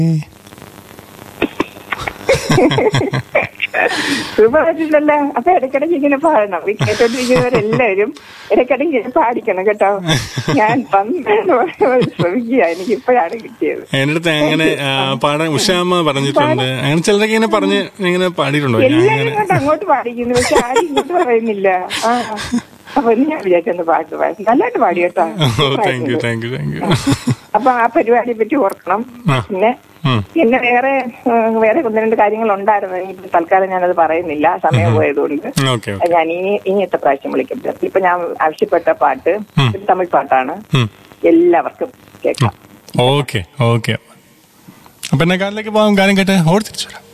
സുഖമായിട്ടില്ലല്ലോ അപ്പൊ ഇടയ്ക്കിടയ്ക്ക് ഇങ്ങനെ പാടണം ഈ കേട്ടോണ്ടിരിക്കുന്നവരെല്ലാവരും ഇടയ്ക്കിടയ്ക്ക് ഇങ്ങനെ പാടിക്കണം കേട്ടോ ഞാൻ പന്ത്രണ്ട് വർഷം ശ്രമിക്കുക എനിക്ക് ഇപ്പോഴാണ് കിട്ടിയത് എന്റെ അടുത്ത് അങ്ങനെ ആ, പാടാൻ ഉഷാമ്മ പറഞ്ഞിട്ടുണ്ട് അങ്ങനെ ചിലരൊക്കെ ഇങ്ങനെ പറഞ്ഞ് ഇങ്ങനെ പാടിയിട്ടുണ്ടോ ഞാൻ എല്ലാരും അങ്ങനെ ഇങ്ങോട്ട് അങ്ങോട്ട് പാടിക്കുന്നു പക്ഷെ ആരും ഇങ്ങോട്ട് പറയുന്നില്ല ആ അപ്പൊ ഇന്ന് ഞാൻ വിചാരിച്ചൊന്ന് പാട്ട് പാടി നല്ലതായിട്ട് പാടി കേട്ടോ thank you thank you thank you അപ്പൊ ആ പരിപാടിയെ പറ്റി ഓർക്കണം ആ. പിന്നെ ഉം. പിന്നെ വേറെ ആ, വേറെ ഒന്ന് രണ്ട് കാര്യങ്ങൾ ഉണ്ടായിരുന്നു ഇനിയിപ്പോ തൽക്കാലം ഞാനത് പറയുന്നില്ല സമയം പോയതുകൊണ്ട് ഓക്കെ അത് ഞാൻ ഇനി ഇനിയത്തെ പ്രാവശ്യം വിളിക്കട്ടെ ഇപ്പൊ ഞാൻ ആവശ്യപ്പെട്ട പാട്ട് ഒരു തമിഴ് പാട്ടാണ് എല്ലാവർക്കും കേൾക്കാം ഓക്കെ ഓക്കെ അപ്പൊ എന്നെ കാലിലേക്ക് പോകാം കാര്യം കേട്ട് ഓടി തിരിച്ചു വരാം